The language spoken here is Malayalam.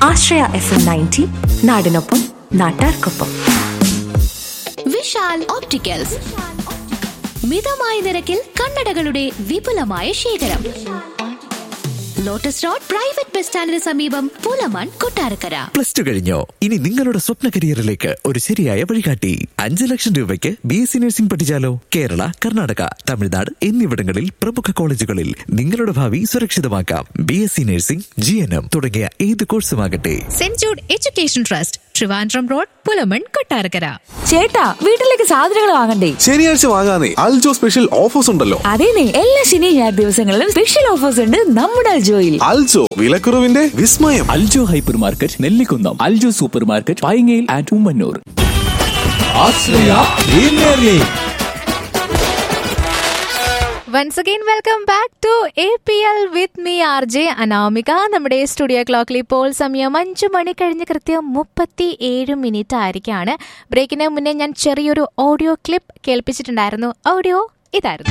ആശ്രയ എഫ് എം നയൻറ്റി നാടിനൊപ്പം നാട്ടാർക്കൊപ്പം വിശാൽ ഓപ്റ്റിക്കൽസ് മിതമായ നിരക്കിൽ കണ്ണടകളുടെ വിപുലമായ ശേഖരം ലോട്ടസ് റോഡ് പ്രൈവറ്റ് ബസ് സ്റ്റാൻഡിന് സമീപം പൂലമാൻ കൊട്ടാരക്കര പ്ലസ് ടു കഴിഞ്ഞോ ഇനി നിങ്ങളുടെ സ്വപ്ന കരിയറിലേക്ക് ഒരു ശരിയായ വഴികാട്ടി അഞ്ച് ലക്ഷം രൂപയ്ക്ക് ബി എസ് സി നഴ്സിംഗ് പഠിച്ചാലോ കേരള കർണാടക തമിഴ്നാട് എന്നിവിടങ്ങളിൽ പ്രമുഖ കോളേജുകളിൽ നിങ്ങളുടെ ഭാവി സുരക്ഷിതമാക്കാം B S C nursing G N M തുടങ്ങിയ ഏത് കോഴ്സുമാകട്ടെ saint Jude education trust Trivandrum road Pulamon Kottarakkara ചേട്ടാ വീട്ടിലേക്ക് സാധനങ്ങൾ വാങ്ങണ്ടേ ശനിയാഴ്ച വാങ്ങാനേ അൽജോ സ്പെഷ്യൽ ഓഫേഴ്സ് ഉണ്ടല്ലോ അതേനെ എല്ലാ ശനി ഞായർ ദിവസങ്ങളിലും സ്പെഷ്യൽ ഓഫേഴ്സ് ഉണ്ട് നമ്മുടെ അൽജോയിൽ അൽജോ വിലക്കുറവിന്റെ വിസ്മയം Aljo hyper market Nellikunnam Aljo super market പൈങ്ങയിൽ and Ummannoor once again welcome back to A P L with me R J Anamika നമ്മുടെ സ്റ്റുഡിയോ ക്ലോക്കിൽ ഇപ്പോൾ സമയം അഞ്ചു മണി കഴിഞ്ഞ് കൃത്യം മുപ്പത്തി ഏഴ് മിനിറ്റ് ആയിരിക്കാണ് ബ്രേക്കിന് മുന്നേ ഞാൻ ചെറിയൊരു ഓഡിയോ ക്ലിപ്പ് കേൾപ്പിച്ചിട്ടുണ്ടായിരുന്നു ഓഡിയോ ഇതായിരുന്നു